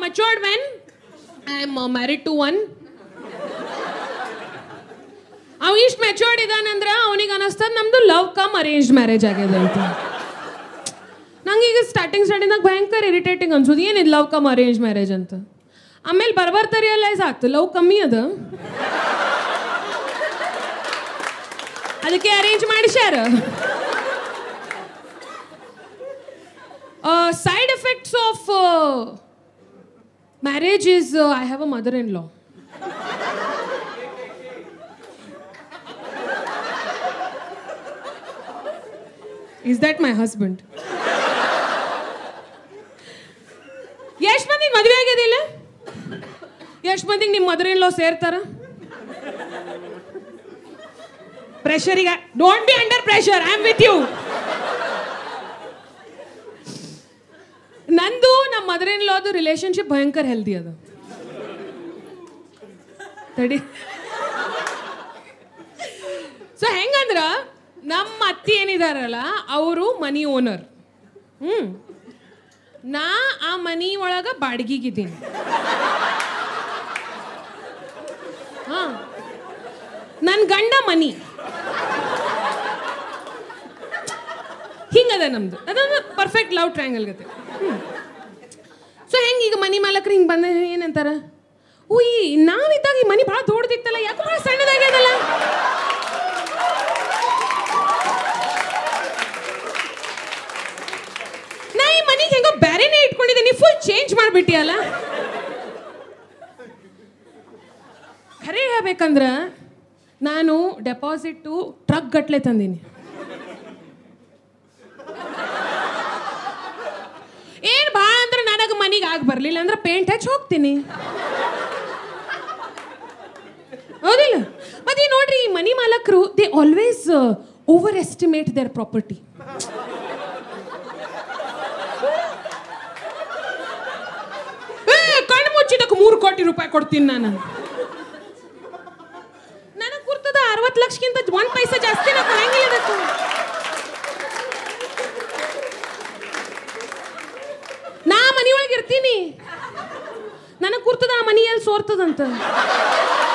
matured men. I'm uh, married to one. ಅವ ಇಷ್ಟು matured ಇದಾನಂದ್ರೆ ಅವನಿಗೆ ಅನಿಸ್ತದ ನಮ್ದು ಲವ್ ಕಮ್ ಅರೇಂಜ್ ಮ್ಯಾರೇಜ್ ಆಗಿದೆ ಅಂತ ನಂಗೆ ಈಗ ಸ್ಟಾರ್ಟಿಂಗ್ ಸ್ಟಾರ್ಟಿಂಗ್ದಾಗ ಭಯಂಕರ ಇರಿಟೇಟಿಂಗ್ ಅನ್ಸೋದು ಏನಿದೆ ಲವ್ ಕಮ್ ಅರೇಂಜ್ ಮ್ಯಾರೇಜ್ ಅಂತ ಆಮೇಲೆ ಬರ್ಬರ್ತಾ ರಿಯಲೈಸ್ ಆಗ್ತದೆ ಲವ್ ಕಮ್ಮಿ ಅದ ಅದಕ್ಕೆ ಅರೇಂಜ್ ಮಾಡಿಸ್ಯಾರ side effects of marriage is I have a mother in law is that my husband ಎಷ್ಟು ಮಂದಿಗೆ ಮದುವೆ ಆಗಿದಿಲ್ಲ ಎಷ್ಟು ಮಂದಿಗೆ ನಿಮ್ಮ ಮದರ್ ಇನ್ ಲಾ ಸೇರ್ತಾರ ಪ್ರೆಷರಿಗೆ don't be under pressure I am with you ನಂದು ನಮ್ಮ ಮದರ್ ಇನ್ ಲಾದು ರಿಲೇಶನ್ಶಿಪ್ ಭಯಂಕರ ಹೆಲ್ದಿ ಅದು ತಡಿ ಸೊ ಹೆಂಗಂದ್ರ ನಮ್ಮ ಅತ್ತಿ ಏನಿದಾರಲ್ಲ ಅವರು ಮನಿ ಓನರ್ ಹ್ಮ್ ನಾ ಆ ಮನಿ ಒಳಗ ಬಾಡಿಗೆಗಿದ್ದೀನಿ ಹಾ ನನ್ನ ಗಂಡ ಮನಿ ಹಿಂಗದ ನಮ್ದು ಅದೊಂದು ಪರ್ಫೆಕ್ಟ್ ಲವ್ ಟ್ರಯಾಂಗಲ್ ಗತೆ ಸೊ ಹೆಂಗೆ ಈಗ ಮನಿ ಮಾಲಕ್ರು ಹಿಂಗೆ ಬಂದ ಏನಂತಾರ ಉಯ್ ನಾವಿದ್ದಾಗ ಈ ಮನಿ ಭಾಳ ದೊಡ್ಡದಿತ್ತಲ್ಲ ಯಾಕೆ ಭಾಳ ಸಣ್ಣದಾಗ್ಯದಲ್ಲ ನಾ ಈ ಮನಿಗೆ ಹೆಂಗೋ ಬ್ಯಾರೆನೇ ಇಟ್ಕೊಂಡಿದ್ದೀನಿ ಫುಲ್ ಚೇಂಜ್ ಮಾಡಿಬಿಟ್ಟಿಯಲ್ಲ ಖರೆ ಹೇಳ್ಬೇಕಂದ್ರ ನಾನು ಡೆಪಾಸಿಟ್ಟು ಟ್ರಕ್ ಗಟ್ಲೆ ತಂದೀನಿ ಏನ್ ಭಾಳ ಅಂದ್ರೆ ನನಗೆ ಮನಿಗೆ ಆಗಿ ಬರ್ಲಿಲ್ಲ ಅಂದ್ರೆ ಪೇಂಟ್ ಹಚ್ಚಿ ಹೋಗ್ತೀನಿ ಹೌದಿಲ್ಲ ಮತ್ತೆ ನೋಡ್ರಿ ಈ ಮನಿ ಮಾಲಕರು they always over estimate their property ಕಣ್ಣು ಮುಚ್ಚಿದಕ್ಕೆ ಮೂರು ಕೋಟಿ ರೂಪಾಯಿ ಕೊಡ್ತೀನಿ ನಾನು ನನಗೆ ಗುರ್ತದ ಅರವತ್ತು ಲಕ್ಷಕ್ಕಿಂತ ಒಂದ್ ಪೈಸೆ ಜಾಸ್ತಿ ನಾ ಕೊಡಂಗಿಲ್ಲ ಅದಕ್ಕೆ ನಾ ಮನಿಯೊಳಗೆ ಇರ್ತೀನಿ ನನಗೆ ಗುರ್ತದ ಆ ಮನಿ ಎಲ್ಲಿ ಸೋರ್ತದಂತ